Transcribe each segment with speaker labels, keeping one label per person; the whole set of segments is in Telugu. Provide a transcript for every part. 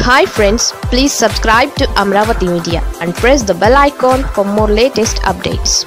Speaker 1: hi friends please subscribe to Amaravati media and press the bell icon for more latest updates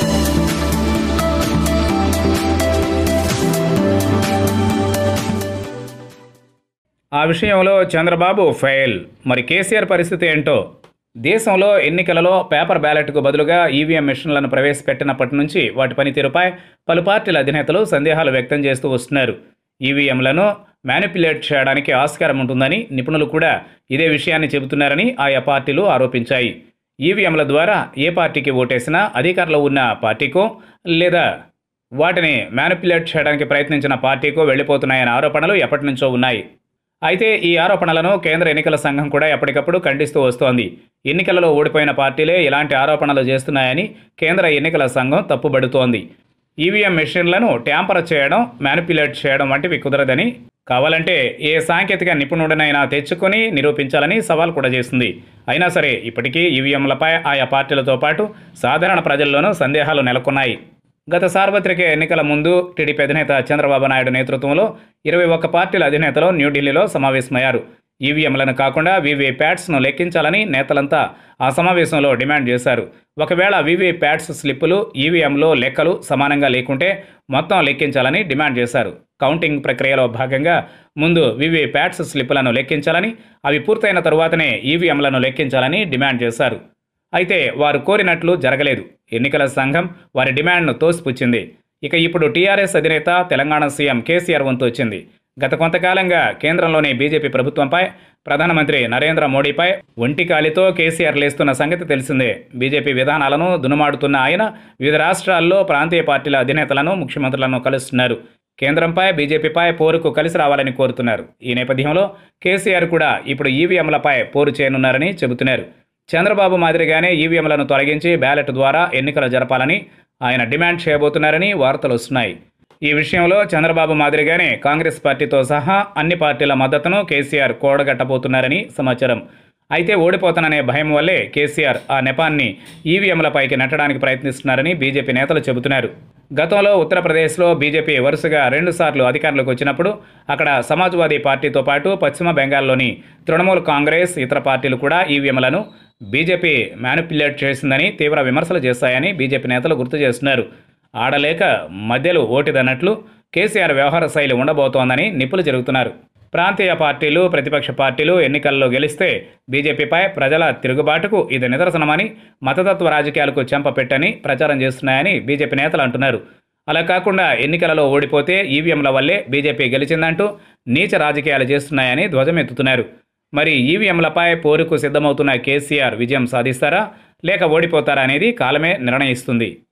Speaker 2: ఆ విషయంలో చంద్రబాబు ఫెయిల్ మరి కేసీఆర్ పరిస్థితి ఏంటో దేశంలో ఎన్నికలలో పేపర్ బ్యాలెట్కు బదులుగా ఈవీఎం మిషన్లను ప్రవేశపెట్టినప్పటి నుంచి వాటి పనితీరుపై పలు పార్టీల అధినేతలు సందేహాలు వ్యక్తం చేస్తూ వస్తున్నారు ఈవీఎంలను మ్యానిపులేట్ చేయడానికి ఆస్కారం ఉంటుందని నిపుణులు కూడా ఇదే విషయాన్ని చెబుతున్నారని ఆయా పార్టీలు ఆరోపించాయి ఈవీఎంల ద్వారా ఏ పార్టీకి ఓటేసినా అధికారంలో ఉన్న పార్టీకో లేదా వాటిని మ్యానిపులేట్ చేయడానికి ప్రయత్నించిన పార్టీకో వెళ్ళిపోతున్నాయనే ఆరోపణలు ఎప్పటి నుంచో ఉన్నాయి అయితే ఈ ఆరోపణలను కేంద్ర ఎన్నికల సంఘం కూడా ఎప్పటికప్పుడు ఖండిస్తూ వస్తోంది ఎన్నికలలో ఓడిపోయిన పార్టీలే ఇలాంటి ఆరోపణలు చేస్తున్నాయని కేంద్ర ఎన్నికల సంఘం తప్పుబడుతోంది ఈవీఎం మెషిన్లను ట్యాంపర్ చేయడం మ్యానిపులేట్ చేయడం వంటివి కుదరదని కావాలంటే ఏ సాంకేతిక నిపుణుడినైనా తెచ్చుకొని నిరూపించాలని సవాల్ కూడా చేసింది అయినా సరే ఇప్పటికీ ఈవీఎంలపై ఆయా పార్టీలతో పాటు సాధారణ ప్రజల్లోనూ సందేహాలు నెలకొన్నాయి గత సార్వత్రిక ఎన్నికల ముందు టీడీపీ అధినేత చంద్రబాబు నాయుడు నేతృత్వంలో ఇరవై ఒక్క పార్టీల అధినేతలు న్యూఢిల్లీలో సమావేశమయ్యారు ఈవీఎంలను కాకుండా వీవీప్యాట్స్ను లెక్కించాలని నేతలంతా ఆ సమావేశంలో డిమాండ్ చేశారు ఒకవేళ వీవీప్యాట్స్ స్లిప్పులు ఈవీఎంలో లెక్కలు సమానంగా లేకుంటే మొత్తం లెక్కించాలని డిమాండ్ చేశారు కౌంటింగ్ ప్రక్రియలో భాగంగా ముందు వీవీప్యాట్స్ స్లిప్పులను లెక్కించాలని అవి పూర్తయిన తరువాతనే ఈవీఎంలను లెక్కించాలని డిమాండ్ చేశారు అయితే వారు కోరినట్లు జరగలేదు ఎన్నికల సంఘం వారి డిమాండ్ను తోసిపుచ్చింది ఇక ఇప్పుడు టీఆర్ఎస్ అధినేత తెలంగాణ సీఎం కేసీఆర్ వంతు వచ్చింది గత కొంతకాలంగా కేంద్రంలోని బీజేపీ ప్రభుత్వంపై ప్రధానమంత్రి నరేంద్ర మోడీపై ఒంటి కాలితో కేసీఆర్ లేస్తున్న సంగతి తెలిసిందే బీజేపీ విధానాలను దునుమాడుతున్న ఆయన వివిధ రాష్ట్రాల్లో ప్రాంతీయ పార్టీల అధినేతలను ముఖ్యమంత్రులను కలుస్తున్నారు కేంద్రంపై బీజేపీపై పోరుకు కలిసి రావాలని కోరుతున్నారు ఈ నేపథ్యంలో కేసీఆర్ కూడా ఇప్పుడు ఈవీఎంలపై పోరు చేయనున్నారని చెబుతున్నారు చంద్రబాబు మాదిరిగానే ఈవీఎంలను తొలగించి బ్యాలెట్ ద్వారా ఎన్నికలు జరపాలని ఆయన డిమాండ్ చేయబోతున్నారని వార్తలు వస్తున్నాయి ఈ విషయంలో చంద్రబాబు మాదిరిగానే కాంగ్రెస్ పార్టీతో సహా అన్ని పార్టీల మద్దతును కేసీఆర్ కూడగట్టబోతున్నారని సమాచారం అయితే ఓడిపోతాననే భయం వల్లే కేసీఆర్ ఆ నెపాన్ని ఈవీఎంలపైకి నెట్టడానికి ప్రయత్నిస్తున్నారని బీజేపీ నేతలు చెబుతున్నారు గతంలో ఉత్తరప్రదేశ్లో బీజేపీ వరుసగా రెండుసార్లు అధికారంలోకి వచ్చినప్పుడు అక్కడ సమాజ్వాదీ పార్టీతో పాటు పశ్చిమ బెంగాల్లోని తృణమూల్ కాంగ్రెస్ ఇతర పార్టీలు కూడా ఈవీఎంలను బీజేపీ మ్యానిపులేట్ చేసిందని తీవ్ర విమర్శలు చేశాయని బీజేపీ నేతలు గుర్తు చేస్తున్నారు ఆడలేక మధ్యలో ఓటిదన్నట్లు కేసీఆర్ వ్యవహార శైలి ఉండబోతోందని నిప్పులు జరుగుతున్నారు ప్రాంతీయ పార్టీలు ప్రతిపక్ష పార్టీలు ఎన్నికల్లో గెలిస్తే బీజేపీపై ప్రజల తిరుగుబాటుకు ఇది నిదర్శనమని మతతత్వ రాజకీయాలకు చెంపపెట్టని ప్రచారం చేస్తున్నాయని బీజేపీ నేతలు అంటున్నారు అలా కాకుండా ఎన్నికలలో ఓడిపోతే ఈవీఎంల వల్లే బీజేపీ గెలిచిందంటూ నీచ రాజకీయాలు చేస్తున్నాయని ధ్వజమెత్తుతున్నారు మరి ఈవీఎంలపై పోరుకు సిద్ధమవుతున్న కేసీఆర్ విజయం సాధిస్తారా లేక ఓడిపోతారా అనేది కాలమే నిర్ణయిస్తుంది